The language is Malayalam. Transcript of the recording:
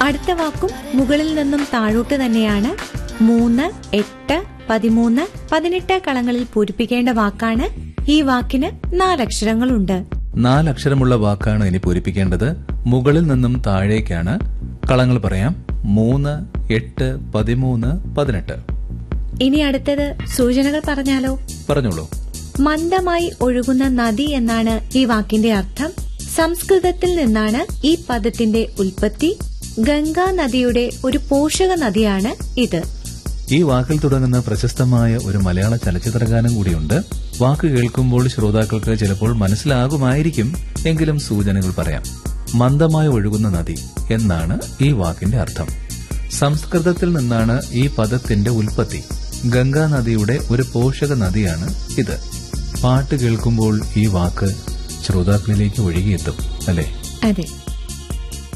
അടുത്ത വാക്കും മുകളിൽ നിന്നും താഴോട്ട് തന്നെയാണ് മൂന്ന് എട്ട് പതിമൂന്ന് പതിനെട്ട് കളങ്ങളിൽ പൂരിപ്പിക്കേണ്ട വാക്കാണ് ഈ വാക്കിന് നാലക്ഷരങ്ങളുണ്ട് നാലക്ഷരമുള്ള വാക്കാണ് ഇനി പൂരിപ്പിക്കേണ്ടത് മുകളിൽ നിന്നും താഴേക്കാണ് കളങ്ങൾ പറയാം മൂന്ന് എട്ട് പതിമൂന്ന് പതിനെട്ട് ഇനി അടുത്തത് സൂചനകൾ പറഞ്ഞാലോ പറഞ്ഞോളൂ മന്ദമായി ഒഴുകുന്ന നദി എന്നാണ് ഈ വാക്കിന്റെ അർത്ഥം സംസ്കൃതത്തിൽ നിന്നാണ് ഈ പദത്തിന്റെ ഉൽപ്പത്തി ഗംഗാ നദിയുടെ ഒരു പോഷക നദിയാണ് ഇത് ഈ വാക്കിൽ തുടങ്ങുന്ന പ്രശസ്തമായ ഒരു മലയാള ചലച്ചിത്രഗാനം കൂടിയുണ്ട് വാക്ക് കേൾക്കുമ്പോൾ ശ്രോതാക്കൾക്ക് ചിലപ്പോൾ മനസ്സിലാകുമായിരിക്കും എങ്കിലും സൂചനകൾ പറയാം മന്ദമായി ഒഴുകുന്ന നദി എന്നാണ് ഈ വാക്കിന്റെ അർത്ഥം സംസ്കൃതത്തിൽ നിന്നാണ് ഈ പദത്തിന്റെ ഉൽപ്പത്തി ഗംഗാ നദിയുടെ ഒരു പോഷക നദിയാണ് ഇത് പാട്ട് കേൾക്കുമ്പോൾ ഈ വാക്ക് ശ്രോതാക്കളിലേക്ക് ഒഴുകിയെത്തും അല്ലേ അതെ